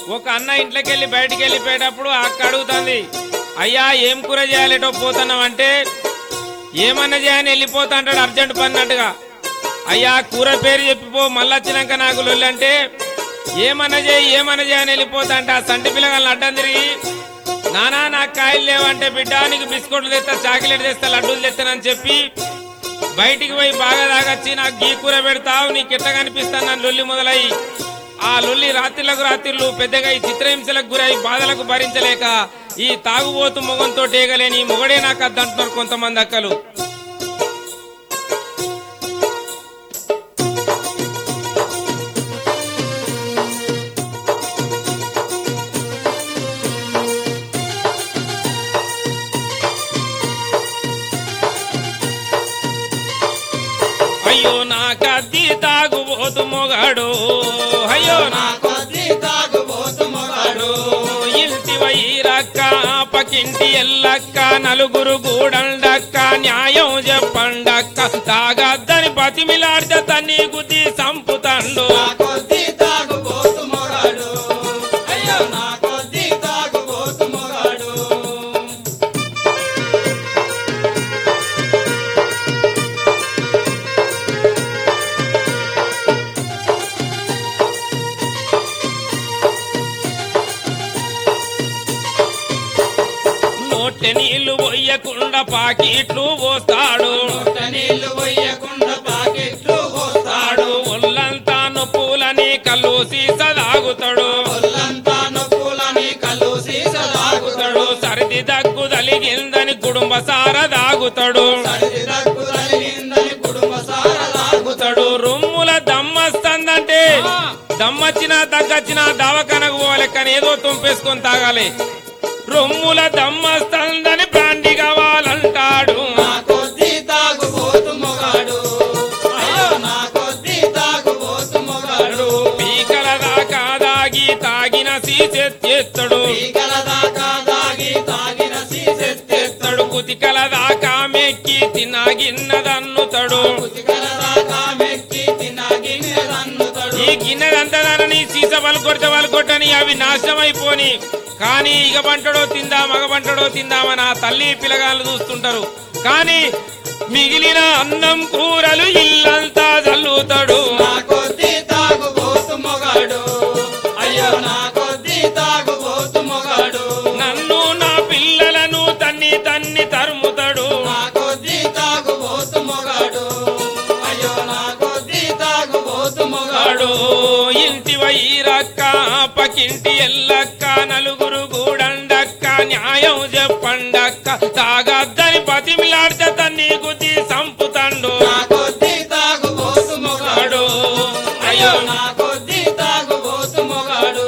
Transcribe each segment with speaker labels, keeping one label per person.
Speaker 1: ఒక అన్న ఇంట్లోకి వెళ్ళి బయటికి వెళ్ళిపోయేటప్పుడు అక్క అడుగుతుంది అయ్యా ఏం కూర చేయాలేటో పోతున్నావంటే ఏమన్నా చేయని వెళ్ళిపోతా అంటాడు అర్జెంట్ పని అన్నట్టుగా అయ్యా కూర పేరు చెప్పిపో మళ్ళీ వచ్చినాక నాకు లొల్లి అంటే ఏమన్నా చేయి ఏమన్నా చేయని వెళ్ళిపోతా అంటే ఆ సంటి పిల్లగాళ్ళని అడ్డం తిరిగి నానా నాకు కాయలు లేవంటే బిడ్డ నీకు బిస్కెట్లు తెస్తా చాక్లెట్ తెస్తా లడ్డూలు తెస్తానని చెప్పి బయటికి పోయి బాగా తాగొచ్చి నాకు గీ కూర పెడతావు నీకు ఎట్లా కనిపిస్తాను నన్ను లొల్లి మొదలయ్యి ఆ లొల్లి రాత్రిలకు రాత్రిళ్ళు పెద్దగా ఈ చిత్రహింసలకు గురై బాధలకు భరించలేక ఈ తాగుబోతు మొగంతో ఏగలేని మొగడే నాకు అద్దంటున్నారు కొంతమంది అక్కలు అయ్యో నా కద్ది తాగుబోతు మొగాడు అయ్యో నా
Speaker 2: కొద్ది తాగుబోతు మొగాడు
Speaker 1: ఇంటి వైరక్క పకింటి ఎల్లక్క నలుగురు గూడండక్క న్యాయం చెప్పండక్క తాగద్దని బతిమిలాడితే తన్ని గుద్ది సంపుతండు
Speaker 2: నా కొద్ది తాగుబోతు మొగాడు అయ్యో నా కొద్ది తాగుబోతు మొగాడు
Speaker 1: నోటె నీళ్లు పోయకుండా పాకిట్లు పోస్తాడు
Speaker 2: నోట నీళ్లు పోయకుండా పాకెట్లు పోస్తాడు
Speaker 1: తాడు ఒళ్ళంతా నొప్పులని కళ్ళు సీస తాగుతాడు
Speaker 2: ఒళ్ళంతా నొప్పులని కళ్ళు సీస తాగుతాడు
Speaker 1: తాగుతాడు సరిది దగ్గు తలిగిందని కుటుంబ సార తాగుతాడు
Speaker 2: సరిది దగ్గు తగిలిందని కుటుంబ సార తాగుతాడు
Speaker 1: తాగుతాడు రొమ్ముల దమ్మస్తుందంటే దమ్మచ్చినా తగ్గచ్చినా దవకనకు పోవాలి కానీ ఏదో తుంపేసుకొని తాగాలి రొమ్ముల దమ్మస్తుందని బ్రాండి కావాలంటాడు
Speaker 2: నా కొద్ది తాగుబోతు మొగాడు అయ్యో నా కొద్ది తాగుబోతు మొగాడు
Speaker 1: పీకల దాకా దాగి తాగిన సీసెత్తేస్తాడు
Speaker 2: పీకల దాకా దాగి తాగిన సీసెత్తేస్తాడు
Speaker 1: కుతికల దాకా మెక్కి తినగిన్నదన్నుతాడు
Speaker 2: కుతికల దాకా మెక్కి తినగిన రన్నుతాడు
Speaker 1: ఈ గిన్నెదంతదానని సీస వలకొడితే వలకొట్టని అవి నాశనం అయిపోని కానీ ఇక పంటడో తిందా మగ పంటడో తిందామని ఆ తల్లి పిల్లగాళ్ళు చూస్తుంటారు కానీ మిగిలిన అన్నం కూరలు ఇల్లంతా చల్లుతాడు
Speaker 2: నా కొద్ది తాగుబోతు మొగాడు అయ్యో నా కొద్ది తాగుబోతు మొగాడు
Speaker 1: నన్ను నా పిల్లలను తన్ని తన్ని తరుముతాడు
Speaker 2: నా కొద్ది తాగుబోతు మొగాడు అయ్యో నా కొద్ది తాగుబోతు మొగాడు
Speaker 1: వాడు ఇంటి వైరక్క పకింటి ఎల్లక్క నలుగురు గూడండక్క న్యాయం చెప్పండక్క తాగద్దని బతిమిలాడితే తన్ని గుద్ది సంపుతండు
Speaker 2: నా కొద్ది తాగుబోతు మొగాడు అయ్యో నా కొద్ది తాగుబోతు మొగాడు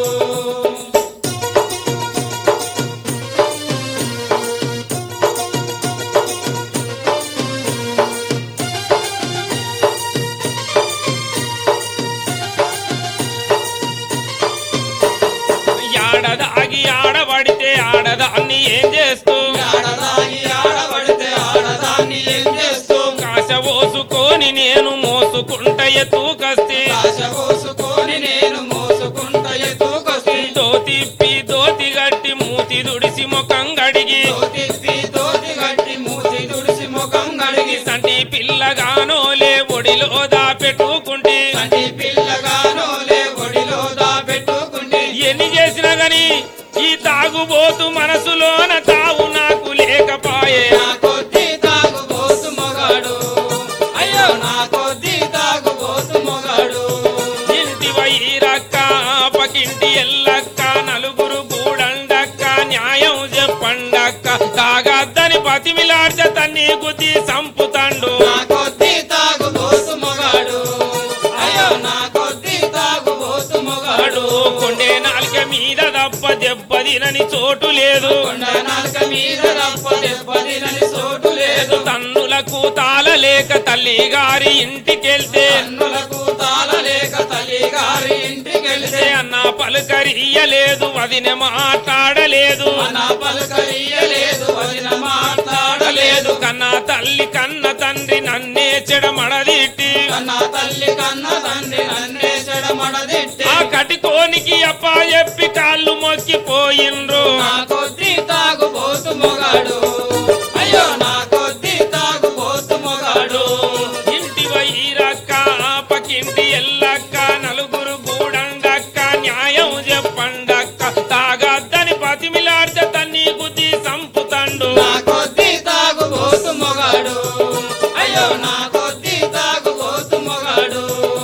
Speaker 1: ఆడదాగి ఆడబడితే ఆడదాన్ని ఏం చేస్తూ
Speaker 2: ఆడదాగి ఆడబడితే ఆడదాన్ని ఏం చేస్తూ
Speaker 1: కాశ పోసుకొని నేను మోసుకుంట ఎత్తుకస్తే
Speaker 2: ఆశ పోసుకొని నేను మోసుకుంట ఎత్తుకొస్తే
Speaker 1: దోతిప్పి దోతి గట్టి మూతి దుడిసి ముఖం గడిగి
Speaker 2: తిప్పి తోటి గట్టి మూతి తుడిసి ముఖం గడిగి
Speaker 1: సంటి పిల్లగానోలే ఒడిలో దాపెట్టుకుంటే
Speaker 2: కంటి పిల్లగానో లే ఒడిలో దాపెట్టుకుంటే
Speaker 1: ఎన్ని చేసినా గాని ఈ తాగుబోతు మనసులోన తావు నాకు లేకపాయే
Speaker 2: నా కొద్ది తాగుబోతు మొగాడు అయ్యో నా కొద్ది తాగుబోతు మొగాడు
Speaker 1: ఇంటి వైరక్క పకింటి ఎల్లక్క నలుగురు గూడండక్క న్యాయం చెప్పండక్క తాగద్దని బతిమిలాడితే తన్ని గుద్ది సంపుతండు
Speaker 2: నా కొద్ది తాగుబోతు మొగాడు అయ్యో నా కొద్ది తాగుబోతు మొగాడు
Speaker 1: వాడు కొండే నాలుక మీద దప్ప దెబ్బదినని చోటు లేదు
Speaker 2: కొండ నాలుక మీద రప్ప దెబ్బతినని చోటు లేదు
Speaker 1: తన్నులకు తాళలేక తల్లి గారి ఇంటికెళ్తే
Speaker 2: కన్నులకు తాళలేక తల్లి గారి ఇంటికెళ్తే
Speaker 1: అన్న పలుకరియలేదు వదిన మాట్లాడలేదు
Speaker 2: మన పలకరియలేదు వదిన మాట్లాడలేదు
Speaker 1: లేదు కన్నా తల్లి కన్న తండ్రి నన్నే చెడమడదిట్టి
Speaker 2: కన్న తల్లి కన్న తండ్రి నన్నే చెడమడదిట్టి
Speaker 1: ఆ కటికోనికి అప్ప చెప్పి కాళ్ళ ఈరక్క నలుగురు గూడండక్క న్యాయం చెప్పండక్క తాగద్దని పతిమిలాడితే తన్ని గుద్ది సంపుతండు
Speaker 2: నా కొద్ది తాగుబోతు మొగాడు అయ్యో నా కొద్ది తాగుబోతు మొగాడు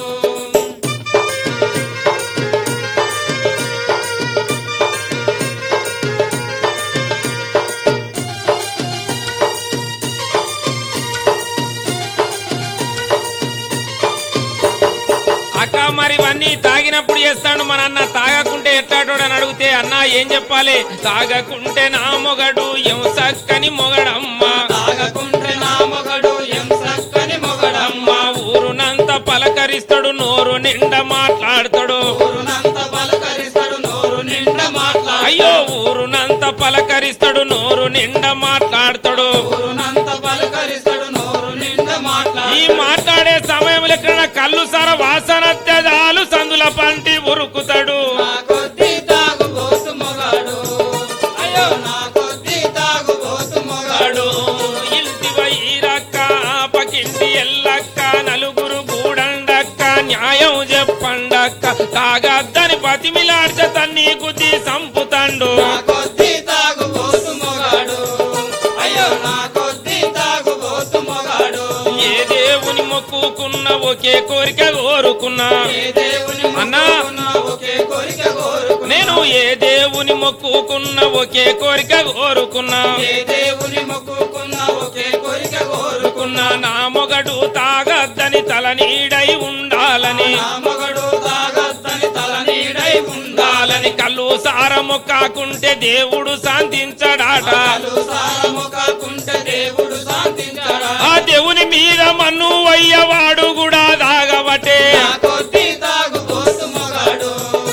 Speaker 1: అక్క మరి ఇవన్నీ తాగినప్పుడు చేస్తాడు మన అన్న తాగకుంటే ఎట్లాటోడు అని అడిగితే అన్న ఏం చెప్పాలి తాగకుంటే నా మొగడు ఎం సక్కని మొగడమ్మ
Speaker 2: తాగకుంటే నా మొగడు ఎం సక్కని మొగడమ్మ
Speaker 1: అమ్మ ఊరునంత పలకరిస్తాడు నోరు నిండా మాట్లాడతాడు
Speaker 2: ఊరునంత పలకరిస్తాడు నోరు నిండా మాట్లాడు
Speaker 1: అయ్యో ఊరునంత పలకరిస్తాడు నోరు నిండా మాట్లాడతాడు
Speaker 2: ఊరునంత పలకరిస్తాడు నోరు నిండా
Speaker 1: ఈ
Speaker 2: మాట్లాడు
Speaker 1: మాట్లాడే సమయంలో ఎక్కడ కళ్ళు సర వాసన తెదాలు సందుల పంటి ఉరుకుతాడు
Speaker 2: నా కొద్ది తాగుబోతు మొగాడు అయ్యో నా కొద్ది తాగుబోతు మొగాడు
Speaker 1: ఇంటి వైరక్క పకింటి ఎల్లక్క నలుగురు గూడండక్క న్యాయం చెప్పండక్క తాగద్దని బతిమిలాడ్చ తన్ని గుద్ది సంపుతండు
Speaker 2: నా కొద్ది తాగుబోతు మొగాడు అయ్యో నా కొద్ది తాగుబోతు మొగాడు
Speaker 1: ఏ దేవుని మొక్కుకున్న ఒకే కోరిక కోరుకున్నా
Speaker 2: ఏ దేవుని
Speaker 1: అన్నా.
Speaker 2: మొక్కుకున్నా ఒకే కోరిక కోరుకున్నా
Speaker 1: నేను ఏ దేవుని మొక్కుకున్న ఒకే కోరిక కోరుకున్నా
Speaker 2: ఏ దేవుని మొక్కుకున్నా ఒకే కోరిక కోరుకున్నా
Speaker 1: కోరుకున్నా నా మొగడు తాగద్దని తల నీడై ఉండాలని
Speaker 2: నా మగడు తాగద్దని తల నీడై ఉండాలని
Speaker 1: ఉండాలని కళ్ళు సారము కాకుంటే దేవుడు శాంతించడాట
Speaker 2: కాలు సారము కాకుంటే దేవుడు శాంతించడా
Speaker 1: ఆ దేవుని మీద మన్ను అయ్యవాడు కూడా తాగబట్టే
Speaker 2: నా కొద్ది తాగుబోతు మొగాడు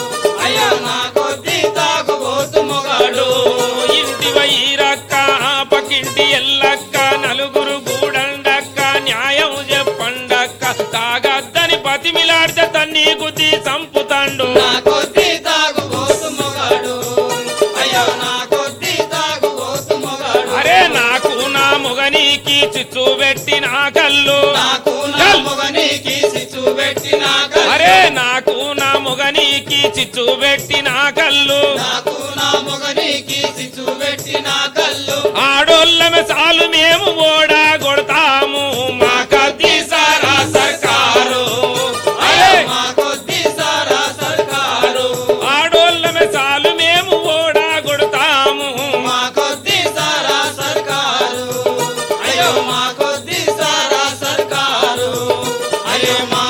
Speaker 2: అయ్యా నా కొద్ది తాగుబోతు మొగాడు
Speaker 1: ఇంటి వైరక్క పక్కింటి ఎల్లక్క నలుగురు గూడండక్క న్యాయం చెప్పండక్క తాగద్దని బతిమిలాడితే తన్ని గుద్ది సంపుతండు
Speaker 2: నా కొద్ది తాగుబోతు మొగాడు అయ్యో నా కొద్ది తాగుబోతు మొగాడు
Speaker 1: అరే నాకు నా మొగనికి చిచ్చు పెట్టిన కళ్ళు
Speaker 2: నాకు నా మొగనికి సిచ్చు పెట్టిన
Speaker 1: అరే నాకు నా మొగనికి చిచ్చు పెట్టిన కళ్ళు
Speaker 2: నాకు నా మొగనికి సిచ్చు పెట్టిన కళ్ళు
Speaker 1: ఆడోళ్ళమే చాలు మేము ఓడా కొడతాము మా కత్తి సారా సర్కారు అరే
Speaker 2: మా కొద్ది సారా సర్కారు
Speaker 1: ఆడోళ్ళమే చాలు మేము ఓడా కొడతాము
Speaker 2: మా కొద్ది సారా సర్కారు అయ్యో మా కొద్ది సారా సర్కారు అయ్యో మా